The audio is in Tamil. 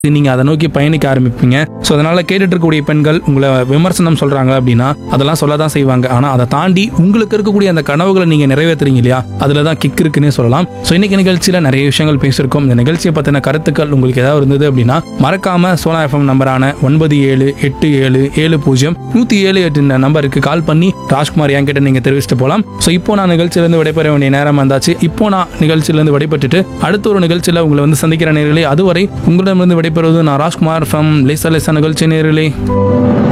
நீங்க அதை நோக்கி பயணிக்க ஆரம்பிப்பீங்க ஸோ அதனால கேட்டுட்டு இருக்கக்கூடிய பெண்கள் உங்களை விமர்சனம் சொல்றாங்க அப்படின்னா அதெல்லாம் சொல்ல தான் செய்வாங்க ஆனா அதை தாண்டி உங்களுக்கு இருக்கக்கூடிய அந்த கனவுகளை நீங்க நிறைவேற்றுறீங்க இல்லையா அதுல தான் கிக் இருக்குன்னே சொல்லலாம் ஸோ இன்னைக்கு நிகழ்ச்சியில நிறைய விஷயங்கள் பேசியிருக்கோம் இந்த நிகழ்ச்சியை பத்தின கருத்துக்கள் உங்களுக்கு ஏதாவது இருந்தது அப்படின்னா மறக்காம சோனா எஃப்எம் நம்பரான ஒன்பது ஏழு எட்டு ஏழு ஏழு பூஜ்ஜியம் நூத்தி ஏழு எட்டு இந்த நம்பருக்கு கால் பண்ணி ராஜ்குமார் என்கிட்ட நீங்க தெரிவிச்சுட்டு போகலாம் ஸோ இப்போ நான் நிகழ்ச்சியிலிருந்து விடைபெற வேண்டிய நேரம் வந்தாச்சு இப்போ நான் நிகழ்ச்சியிலிருந்து விடைபெற்றுட்டு அடுத்த ஒரு நிகழ்ச்சியில் உங்களை வந்து சந்திக்கிற நேர்களே அதுவரை உங்களிடமிருந்து விடைபெறுவது நான் ராஜ்குமார் ஃப்ரம் லேசா லேசா நிகழ்ச்சி நேர்களே